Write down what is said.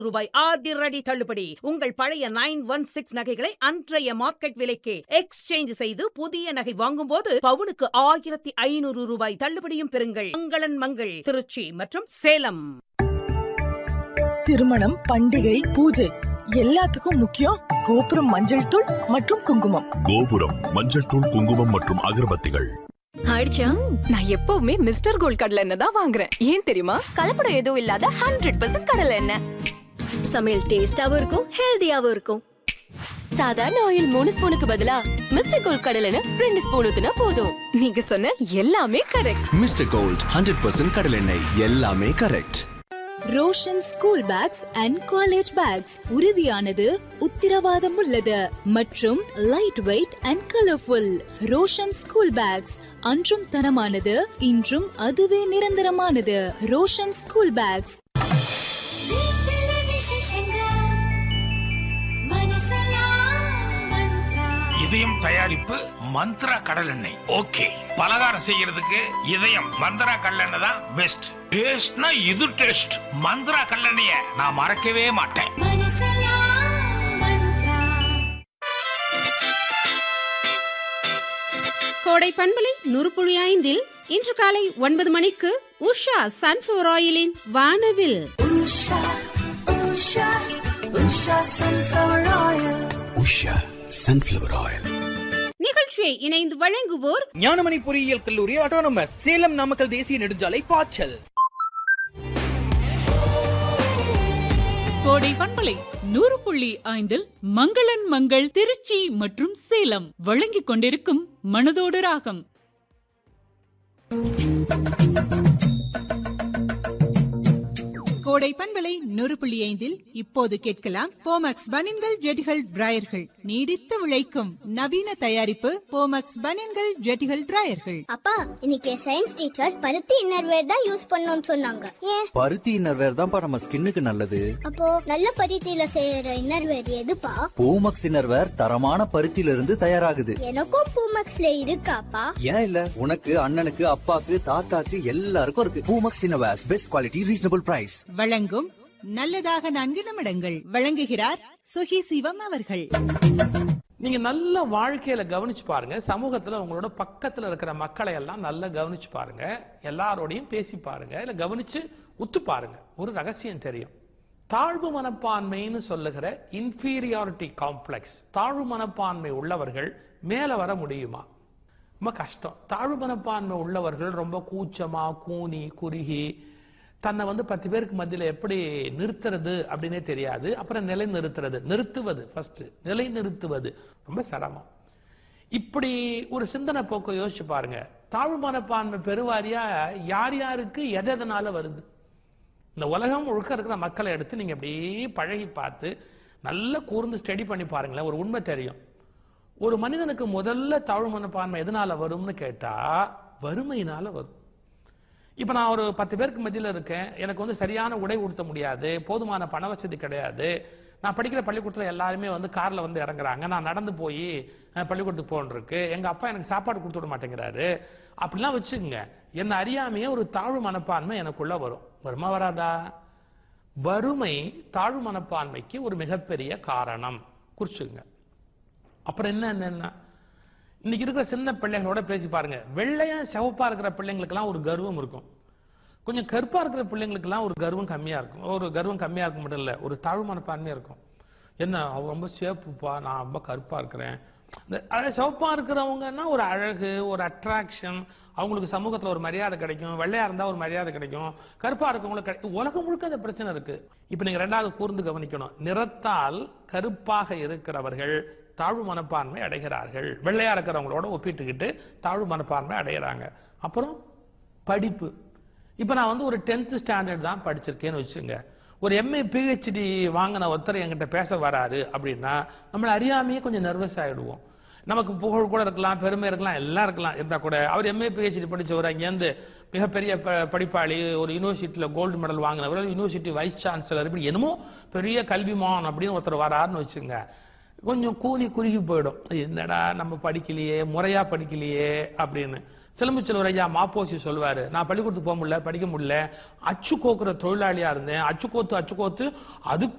ரூபாய் அதிரடி தள்ளுபடி உங்கள் பழைய நைன் ஒன் சிக்ஸ் நகைகளை அன்றைய மார்க்கெட் விலைக்கு எக்ஸ்சேஞ்ச் செய்து புதிய நகை வாங்கும்போது பவுனுக்கு ஆயிரத்தி ஐநூறு ரூபாய் தள்ளுபடியும் பெறுங்கள் மங்களன் மங்கள் திருச்சி மற்றும் சேலம் திருமணம் பண்டிகை பூஜை எல்லாத்துக்கும் முக்கியம் கோபுரம் மஞ்சள் தூள் மற்றும் குங்குமம் கோபுரம் மஞ்சள் தூள் குங்குமம் மற்றும் அகர்பத்திகள் ஆயிடுச்சா நான் எப்பவுமே மிஸ்டர் கோல்ட் கடலை எண்ணெய் தான் வாங்குறேன் ஏன் தெரியுமா கலப்படம் எதுவும் இல்லாத ஹண்ட்ரட் பர்சன்ட் கடலை எண்ணெய் சமையல் டேஸ்டாவும் இருக்கும் ஹெல்தியாவும் இருக்கும் சாதாரண ஆயில் மூணு ஸ்பூனுக்கு பதிலா மிஸ்டர் கோல்ட் கடலை எண்ணெய் ரெண்டு ஸ்பூன் ஊத்துனா போதும் நீங்க சொன்ன எல்லாமே correct mister gold hundred percent கடலெண்ணெய் எல்லாமே correct Roshan school bags and college bags உறுதியானது உத்திரவாதம் உள்ளது மற்றும் light weight and colourful Roshan school bags அன்றும் தரமானது இன்றும் அதுவே நிரந்தரமானது ரோஷன் ஸ்கூல் பேக்ஸ் இதயம் தயாரிப்பு மந்த்ரா கடல் எண்ணெய் ஓகே பலகாரம் செய்யறதுக்கு இதயம் மந்த்ரா கடலெண்ணெய் தான் பெஸ்ட் டேஸ்ட்னா இது டேஸ்ட் மந்த்ரா கடலெண்ணெய நான் மறக்கவே மாட்டேன் கோடை பண்பலை நுறுப்புழி ஐந்தில் இன்று காலை ஒன்பது மணிக்கு உஷா சன்ஃபிளவர் ஆயிலின் வானவில் உஷா சன்ஃபிளவர் ஆயில் நிகழ்ச்சியை இணைந்து வழங்குவோர் ஞானமணி பொறியியல் கல்லூரி ஆட்டோனமஸ் சேலம் நாமக்கல் தேசிய நெடுஞ்சாலை பாய்ச்சல் கோடை பண்பலை நூறு புள்ளி ஐந்தில் மங்களன் மங்கள் திருச்சி மற்றும் சேலம் வழங்கிக் கொண்டிருக்கும் மனதோடு ராகம் கோடை பண்பலை நூறு புள்ளி ஐந்தில் இப்போது கேட்கலாம் போமக்ஸ் பனின்கள் ஜெட்டிகள் டிராயர்கள் நீடித்து உழைக்கும் நவீன தயாரிப்பு போமக்ஸ் பனின்கள் ஜெட்டிகள் டிராயர்கள் அப்பா இன்னைக்கு சயின்ஸ் டீச்சர் பருத்தி இன்னர்வேர் தான் யூஸ் பண்ணணும்னு சொன்னாங்க ஏன் பருத்தி இன்னர்வேர் தான்ப்பா நம்ம ஸ்கின்னுக்கு நல்லது அப்போ நல்ல பருத்தியில செய்யற இன்னர்வேர் எதுப்பா பூமக்ஸ் இன்னர்வேர் தரமான பருத்தியில இருந்து தயாராகுது எனக்கும் பூமக்ஸ்ல இருக்காப்பா ஏன் இல்ல உனக்கு அண்ணனுக்கு அப்பாக்கு தாத்தாக்கு எல்லாருக்கும் இருக்கு Poomex innerwears best quality reasonable price வழங்கும் நல்லதாக நான்கு நிமிடங்கள் வழங்குகிறார் சுகி சிவம் அவர்கள் நீங்க நல்ல வாழ்க்கையில கவனிச்சு பாருங்க சமூகத்துல உங்களோட பக்கத்துல இருக்கிற மக்களை எல்லாம் நல்லா கவனிச்சு பாருங்க எல்லாரோடையும் பேசி பாருங்க இல்ல கவனிச்சு உத்து பாருங்க ஒரு ரகசியம் தெரியும் தாழ்வு மனப்பான்மைன்னு சொல்லுகிற இன்ஃபீரியாரிட்டி காம்ப்ளெக்ஸ் தாழ்வு மனப்பான்மை உள்ளவர்கள் மேல வர முடியுமா ரொம்ப கஷ்டம் தாழ்வு மனப்பான்மை உள்ளவர்கள் ரொம்ப கூச்சமா கூனி குறுகி தன்னை வந்து பத்து பேருக்கு மத்தியில் எப்படி நிறுத்துறது அப்படின்னே தெரியாது அப்புறம் நிலை நிறுத்துறது நிறுத்துவது ஃபர்ஸ்ட் நிலை நிறுத்துவது ரொம்ப சிரமம் இப்படி ஒரு சிந்தனை போக்க யோசிச்சு பாருங்க தாழ்வு மனப்பான்மை பெருவாரியா யார் யாருக்கு எது எதனால வருது இந்த உலகம் முழுக்க இருக்கிற மக்களை எடுத்து நீங்க அப்படியே பழகி பார்த்து நல்லா கூர்ந்து ஸ்டடி பண்ணி பாருங்களேன் ஒரு உண்மை தெரியும் ஒரு மனிதனுக்கு முதல்ல தாழ்வு மனப்பான்மை எதனால வரும்னு கேட்டா வறுமையினால வரும் இப்போ நான் ஒரு பத்து பேருக்கு மத்தியில் இருக்கேன் எனக்கு வந்து சரியான உடை உடுத்த முடியாது போதுமான பண வசதி கிடையாது நான் படிக்கிற பள்ளிக்கூடத்தில் எல்லாருமே வந்து காரில் வந்து இறங்குறாங்க நான் நடந்து போய் அஹ், பள்ளிக்கூடத்துக்கு போகணுருக்கு எங்கள் அப்பா எனக்கு சாப்பாடு கொடுத்து விட மாட்டேங்கிறாரு அப்படிலாம் வச்சுக்கோங்க என்ன அறியாமையே ஒரு தாழ்வு மனப்பான்மை எனக்குள்ள வரும் வருமா வராதா வறுமை தாழ்வு மனப்பான்மைக்கு ஒரு மிகப்பெரிய காரணம் குறிச்சுங்க அப்புறம் என்ன என்னன்னா இன்னைக்கு இருக்கிற சின்ன பிள்ளைங்களோட பேசி பாருங்க வெள்ளையா சிவப்பா இருக்கிற பிள்ளைங்களுக்கெல்லாம் ஒரு கர்வம் இருக்கும் கொஞ்சம் கருப்பா இருக்கிற பிள்ளைங்களுக்கெல்லாம் ஒரு கர்வம் கம்மியா இருக்கும் ஒரு கர்வம் கம்மியா இருக்க மட்டும் இல்ல ஒரு தாழ்வு மனப்பான்மையா இருக்கும் என்ன அவ ரொம்ப சிவப்புப்பா நான் ரொம்ப கருப்பா இருக்கிறேன் இந்த அழ- சிவப்பா இருக்கிறவங்கன்னா ஒரு அழகு ஒரு அட்ராக்ஷன் அவங்களுக்கு சமூகத்துல ஒரு மரியாதை கிடைக்கும் வெள்ளையா இருந்தா ஒரு மரியாதை கிடைக்கும் கருப்பா இருக்கவங்களுக்கு கிடைக்கும் உலகம் முழுக்க அந்த பிரச்சனை இருக்கு இப்ப நீங்க ரெண்டாவது கூர்ந்து கவனிக்கணும் நிறத்தால் கருப்பாக இருக்கிறவர்கள் தாழ்வு மனப்பான்மை அடைகிறார்கள் வெள்ளையா இருக்கிறவங்களோட ஒப்பிட்டுக்கிட்டு தாழ்வு மனப்பான்மை அடைகிறாங்க அப்புறம் படிப்பு இப்போ நான் வந்து ஒரு டென்த் ஸ்டாண்டர்ட் தான் படிச்சிருக்கேன்னு வச்சுங்க ஒரு எம்ஏ பிஹெச்டி வாங்கின ஒருத்தர் என்கிட்ட பேச வராரு அப்படின்னா நம்மளை அறியாமையே கொஞ்சம் நர்வஸ் ஆயிடுவோம் நமக்கு புகழ் கூட இருக்கலாம் பெருமை இருக்கலாம் எல்லாம் இருக்கலாம் இருந்தா கூட அவர் எம்ஏ பிஹெச்டி படிச்சவர் அங்கேருந்து மிகப்பெரிய ப- படிப்பாளி ஒரு யூனிவர்சிட்டியில் கோல்டு மெடல் வாங்கினவர் யூனிவர்சிட்டி வைஸ் சான்சலர் இப்படி என்னமோ பெரிய கல்விமான் அப்படின்னு ஒருத்தர் வராருன்னு வச்சுங்க கொஞ்சம் கூனி குறுகி போயிடும் என்னடா நம்ம படிக்கலையே முறையா படிக்கலையே அப்படின்னு சிலம்புச்செல்வர் ஐயா மாப்போசி சொல்வாரு நான் பள்ளிக்கூடத்துக்கு போக முடியல படிக்க முடியல அச்சு கோக்குற தொழிலாளியா இருந்தேன் அச்சு கோத்து அச்சு கோத்து அதுக்கு